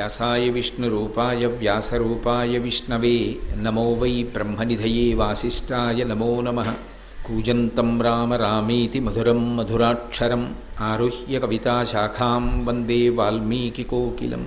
వ్యాసాయ విష్ణురూపాయ వ్యాసరూపాయ విష్ణవే నమో వై బ్రహ్మనిధయే వాసిష్ఠాయ నమో నమ కూజంతం రామ రామేతి మధురం మధురాక్షరం ఆరుహ్య కవితాశాఖాం వందే వాల్మీకికోకిలం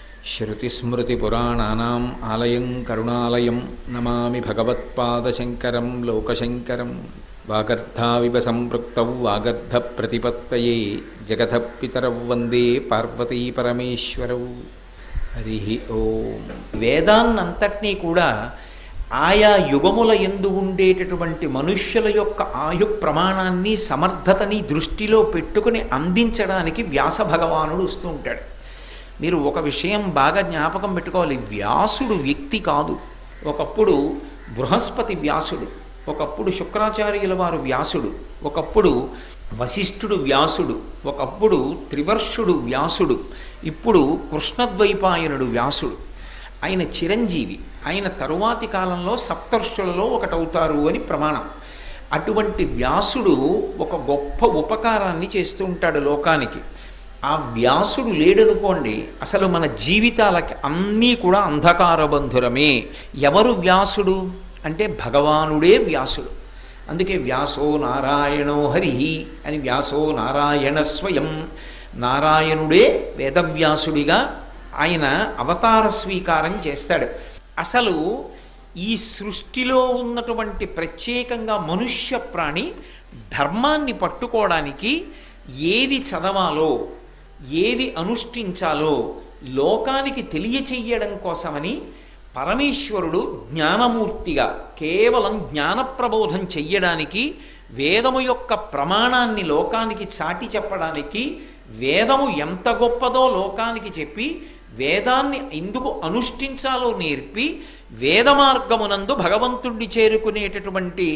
శృతిస్మృతిపురాణానాం ఆలయం కరుణాలయం నమామి భగవత్పాదశంకరం లోకశంకరం వాగర్ధావివ సంపృక్తౌ వాగర్ధప్రతిపత్తయే జగతపితరౌ వందే పార్వతీపరమేశ్వరౌ హరి ఓం వేదాన్నంతటినీ కూడా ఆయా యుగముల ఎందు ఉండేటటువంటి మనుష్యుల యొక్క ఆయు ప్రమాణాన్ని సమర్థతని దృష్టిలో పెట్టుకుని అందించడానికి వ్యాస భగవానుడు వస్తూ ఉంటాడు మీరు ఒక విషయం బాగా జ్ఞాపకం పెట్టుకోవాలి వ్యాసుడు వ్యక్తి కాదు ఒకప్పుడు బృహస్పతి వ్యాసుడు ఒకప్పుడు శుక్రాచార్యుల వారు వ్యాసుడు ఒకప్పుడు వశిష్ఠుడు వ్యాసుడు ఒకప్పుడు త్రివర్షుడు వ్యాసుడు ఇప్పుడు కృష్ణద్వైపాయనుడు వ్యాసుడు ఆయన చిరంజీవి ఆయన తరువాతి కాలంలో సప్తర్షులలో ఒకటవుతారు అని ప్రమాణం అటువంటి వ్యాసుడు ఒక గొప్ప ఉపకారాన్ని చేస్తూ ఉంటాడు లోకానికి ఆ వ్యాసుడు లేడనుకోండి అసలు మన జీవితాలకి అన్నీ కూడా అంధకారబంధురమే ఎవరు వ్యాసుడు అంటే భగవానుడే వ్యాసుడు అందుకే వ్యాసో నారాయణో హరి అని వ్యాసో నారాయణ స్వయం నారాయణుడే వేదవ్యాసుడిగా ఆయన అవతార స్వీకారం చేస్తాడు అసలు ఈ సృష్టిలో ఉన్నటువంటి ప్రత్యేకంగా మనుష్య ప్రాణి ధర్మాన్ని పట్టుకోవడానికి ఏది చదవాలో ఏది అనుష్ఠించాలో లోకానికి తెలియచెయ్యడం కోసమని పరమేశ్వరుడు జ్ఞానమూర్తిగా కేవలం జ్ఞానప్రబోధం చెయ్యడానికి వేదము యొక్క ప్రమాణాన్ని లోకానికి చాటి చెప్పడానికి వేదము ఎంత గొప్పదో లోకానికి చెప్పి వేదాన్ని ఎందుకు అనుష్ఠించాలో నేర్పి వేద మార్గమునందు భగవంతుణ్ణి చేరుకునేటటువంటి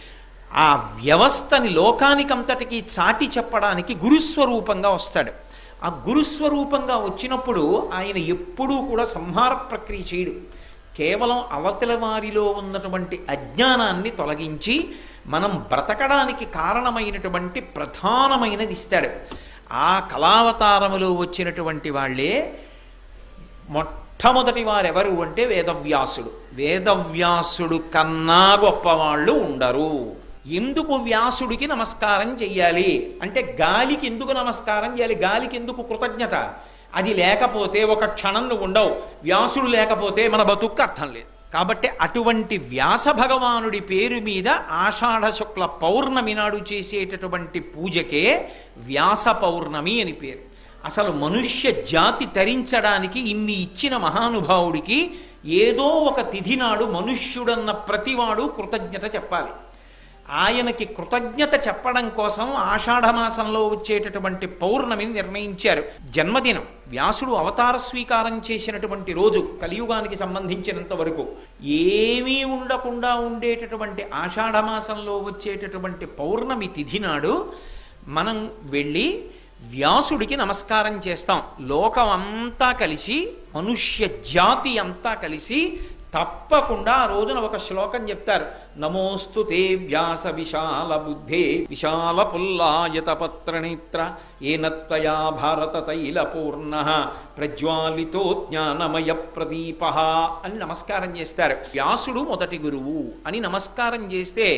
ఆ వ్యవస్థని లోకానికంతటికీ చాటి చెప్పడానికి గురుస్వరూపంగా వస్తాడు ఆ గురుస్వరూపంగా వచ్చినప్పుడు ఆయన ఎప్పుడూ కూడా సంహార ప్రక్రియ చేయడు కేవలం అవతల వారిలో ఉన్నటువంటి అజ్ఞానాన్ని తొలగించి మనం బ్రతకడానికి కారణమైనటువంటి ప్రధానమైనది ఇస్తాడు ఆ కళావతారములో వచ్చినటువంటి వాళ్ళే మొట్టమొదటి వారెవరు అంటే వేదవ్యాసుడు వేదవ్యాసుడు కన్నా గొప్పవాళ్ళు ఉండరు ఎందుకు వ్యాసుడికి నమస్కారం చెయ్యాలి అంటే గాలికి ఎందుకు నమస్కారం చేయాలి గాలికి ఎందుకు కృతజ్ఞత అది లేకపోతే ఒక క్షణం నువ్వు ఉండవు వ్యాసుడు లేకపోతే మన బతుక్కు అర్థం లేదు కాబట్టి అటువంటి వ్యాస భగవానుడి పేరు మీద ఆషాఢ శుక్ల పౌర్ణమి నాడు చేసేటటువంటి పూజకే వ్యాస పౌర్ణమి అని పేరు అసలు మనుష్య జాతి తరించడానికి ఇన్ని ఇచ్చిన మహానుభావుడికి ఏదో ఒక తిథి నాడు మనుష్యుడన్న ప్రతివాడు కృతజ్ఞత చెప్పాలి ఆయనకి కృతజ్ఞత చెప్పడం కోసం ఆషాఢమాసంలో వచ్చేటటువంటి పౌర్ణమిని నిర్ణయించారు జన్మదినం వ్యాసుడు అవతార స్వీకారం చేసినటువంటి రోజు కలియుగానికి సంబంధించినంత వరకు ఏమీ ఉండకుండా ఉండేటటువంటి ఆషాఢమాసంలో వచ్చేటటువంటి పౌర్ణమి తిథి నాడు మనం వెళ్ళి వ్యాసుడికి నమస్కారం చేస్తాం లోకం అంతా కలిసి మనుష్య జాతి అంతా కలిసి తప్పకుండా ఆ రోజున ఒక శ్లోకం చెప్తారు నమోస్తు తే వ్యాస విశాల బుద్ధే విశాల పుల్లాయత పత్రనేత్ర ఏనత్వయా భారత తైల పూర్ణ ప్రజ్వాలితో జ్ఞానమయ ప్రదీప అని నమస్కారం చేస్తారు వ్యాసుడు మొదటి గురువు అని నమస్కారం చేస్తే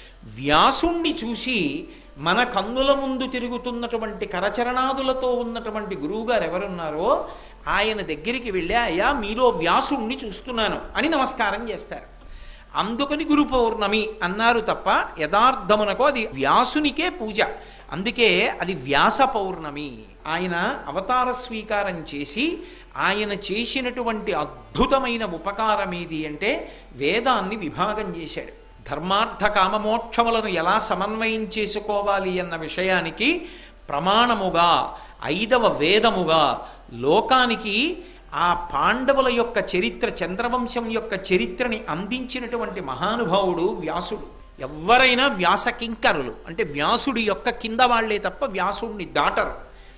వ్యాసుణ్ణి చూసి మన కన్నుల ముందు తిరుగుతున్నటువంటి కరచరణాదులతో ఉన్నటువంటి గురువుగారు ఎవరున్నారో ఆయన దగ్గరికి వెళ్ళి అయ్యా మీలో వ్యాసుణ్ణి చూస్తున్నాను అని నమస్కారం చేస్తారు అందుకని గురు పౌర్ణమి అన్నారు తప్ప యథార్థమునకు అది వ్యాసునికే పూజ అందుకే అది వ్యాస పౌర్ణమి ఆయన అవతార స్వీకారం చేసి ఆయన చేసినటువంటి అద్భుతమైన ఉపకారం ఏది అంటే వేదాన్ని విభాగం చేశాడు ధర్మార్థ కామమోక్షములను ఎలా సమన్వయం చేసుకోవాలి అన్న విషయానికి ప్రమాణముగా ఐదవ వేదముగా లోకానికి ఆ పాండవుల యొక్క చరిత్ర చంద్రవంశం యొక్క చరిత్రని అందించినటువంటి మహానుభావుడు వ్యాసుడు ఎవరైనా వ్యాస కింకరులు అంటే వ్యాసుడి యొక్క కింద వాళ్లే తప్ప వ్యాసుడిని దాటరు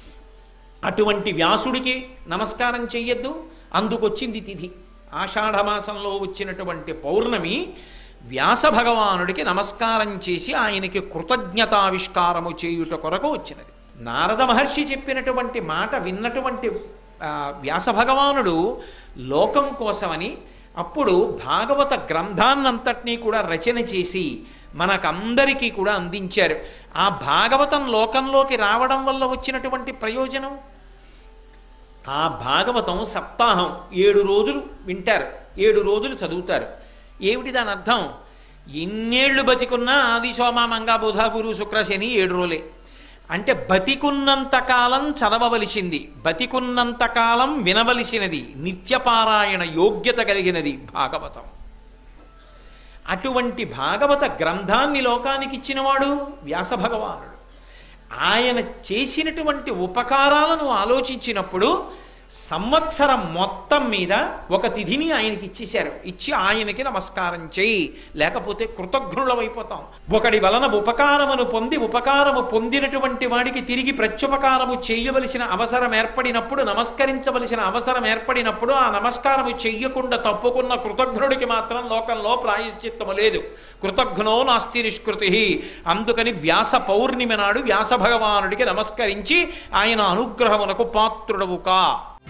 అటువంటి వ్యాసుడికి నమస్కారం చెయ్యొద్దు అందుకొచ్చింది తిథి ఆషాఢమాసంలో వచ్చినటువంటి పౌర్ణమి వ్యాస భగవానుడికి నమస్కారం చేసి ఆయనకి కృతజ్ఞతావిష్కారము చేయుట కొరకు వచ్చినది నారద మహర్షి చెప్పినటువంటి మాట విన్నటువంటి ఆ, వ్యాస భగవానుడు లోకం కోసమని అప్పుడు భాగవత గ్రంథాన్నంతటినీ కూడా రచన చేసి మనకందరికీ కూడా అందించారు ఆ భాగవతం లోకంలోకి రావడం వల్ల వచ్చినటువంటి ప్రయోజనం ఆ భాగవతం సప్తాహం ఏడు రోజులు వింటారు ఏడు రోజులు చదువుతారు ఏమిటి దాని అర్థం ఎన్నేళ్ళు బతికున్నా ఆది సోమ మంగ బుధ గురు శుక్ర శని ఏడు రోజులే అంటే బతికున్నంత కాలం చదవవలసింది బతికున్నంత కాలం వినవలసినది నిత్యపారాయణ యోగ్యత కలిగినది భాగవతం అటువంటి భాగవత గ్రంథాన్ని లోకానికి ఇచ్చినవాడు వ్యాస భగవానుడు ఆయన చేసినటువంటి ఉపకారాలను ఆలోచించినప్పుడు సంవత్సరం మొత్తం మీద ఒక తిథిని ఆయనకి ఇచ్చేశారు ఇచ్చి ఆయనకి నమస్కారం చేయి లేకపోతే కృతజ్ఞులమైపోతాం ఒకడి వలన ఉపకారమును పొంది ఉపకారము పొందినటువంటి వాడికి తిరిగి ప్రత్యుపకారము చేయవలసిన అవసరం ఏర్పడినప్పుడు నమస్కరించవలసిన అవసరం ఏర్పడినప్పుడు ఆ నమస్కారము చెయ్యకుండా తప్పుకున్న కృతజ్ఞుడికి మాత్రం లోకంలో ప్రాయశ్చిత్తము లేదు కృతజ్ఞో నాస్తి నిష్కృతి అందుకని వ్యాస పౌర్ణిమ నాడు వ్యాస భగవానుడికి నమస్కరించి ఆయన అనుగ్రహమునకు పాత్రుడవు కా